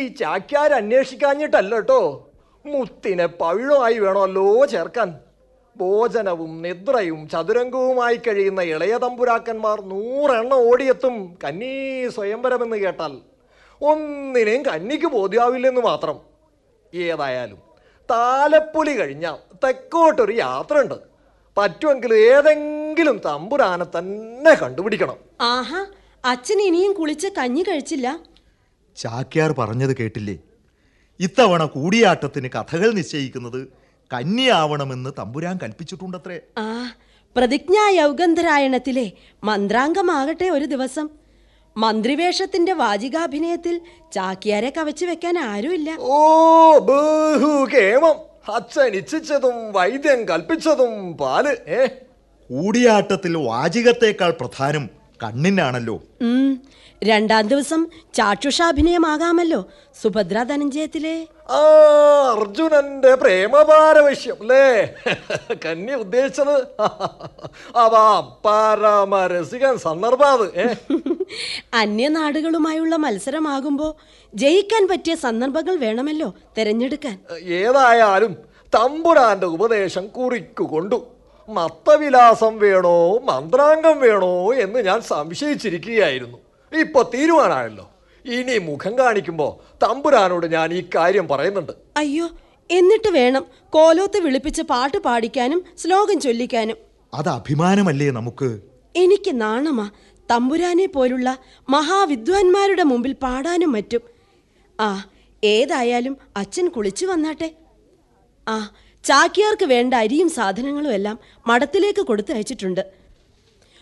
ചാക്യാർ അന്വേഷിക്കാഞ്ഞിട്ടല്ല കേട്ടോ മുത്തിനെ പവിഴമായി വേണമല്ലോ ചേർക്കാൻ ഭോജനവും നിദ്രയും ചതുരംഗവുമായി കഴിയുന്ന ഇളയ തമ്പുരാക്കന്മാർ നൂറെണ്ണം ഓടിയെത്തും കന്നി സ്വയംവരമെന്ന് കേട്ടാൽ ഒന്നിനെയും കന്നിക്ക് ബോധ്യാവില്ലെന്ന് മാത്രം ഏതായാലും താലപ്പൊലി കഴിഞ്ഞാൽ തെക്കോട്ടൊരു യാത്ര ഉണ്ട് പറ്റുമെങ്കിൽ ഏതെങ്കിലും തമ്പുരാനെ തന്നെ കണ്ടുപിടിക്കണം ആഹാ അച്ഛൻ ഇനിയും കുളിച്ച് കഞ്ഞി കഴിച്ചില്ല ചാക്യാർ പറഞ്ഞത് കേട്ടില്ലേ ഇത്തവണ കൂടിയാട്ടത്തിന് കഥകൾ നിശ്ചയിക്കുന്നത് കന്യാവണമെന്ന് തമ്പുരാൻ കൽപ്പിച്ചിട്ടുണ്ടത്രേ ആ പ്രതിജ്ഞാ യൗഗന്ധരായണത്തിലെ മന്ത്രാംഗമാകട്ടെ ഒരു ദിവസം മന്ത്രിവേഷത്തിന്റെ വാചികാഭിനയത്തിൽ ചാക്യാരെ കവച്ചു വെക്കാൻ ആരുമില്ല ഓ ബഹു കേമം അച്ഛൻ ഇച്ഛിച്ചതും വൈദ്യൻ കൽപ്പിച്ചതും പാല് ഏ കൂടിയാട്ടത്തിൽ വാചികത്തേക്കാൾ പ്രധാനം കണ്ണിനാണല്ലോ ഉം, രണ്ടാം ദിവസം ചാക്ഷുഷാഭിനയമാകാമല്ലോ സുഭദ്ര ധനഞ്ജയത്തിലെ ആ അർജുനന്റെ പ്രേമപാരവശ്യം അല്ലേ കന്യ ഉദ്ദേശിച്ചത് അവ പരമരസികൻ സന്ദർഭാത് ഏ അന്യനാടുകളുമായുള്ള മത്സരമാകുമ്പോൾ ജയിക്കാൻ പറ്റിയ സന്ദർഭങ്ങൾ വേണമല്ലോ തെരഞ്ഞെടുക്കാൻ ഏതായാലും തമ്പുരാന്റെ ഉപദേശം കുറിക്കു കൊണ്ടു മത്തവിലാസം വേണോ മന്ത്രാംഗം വേണോ എന്ന് ഞാൻ സംശയിച്ചിരിക്കുകയായിരുന്നു ഇപ്പൊ തീരുമാനമായല്ലോ ഇനി മുഖം കാണിക്കുമ്പോ തമ്പുരാനോട് ഞാൻ ഈ കാര്യം പറയുന്നുണ്ട് അയ്യോ എന്നിട്ട് വേണം കോലോത്ത് വിളിപ്പിച്ച് പാട്ട് പാടിക്കാനും ശ്ലോകം ചൊല്ലിക്കാനും അത് അഭിമാനമല്ലേ നമുക്ക് എനിക്ക് നാണമാ തമ്പുരാനെ പോലുള്ള മഹാവിദ്വാൻമാരുടെ മുമ്പിൽ പാടാനും മറ്റും ആ ഏതായാലും അച്ഛൻ കുളിച്ചു വന്നാട്ടെ ആ ചാക്യാർക്ക് വേണ്ട അരിയും സാധനങ്ങളും എല്ലാം മഠത്തിലേക്ക് കൊടുത്തു അയച്ചിട്ടുണ്ട്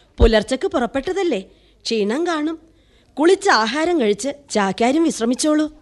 പുലർച്ചക്ക് പുറപ്പെട്ടതല്ലേ ക്ഷീണം കാണും കുളിച്ച് ആഹാരം കഴിച്ച് ചാക്യാരും വിശ്രമിച്ചോളൂ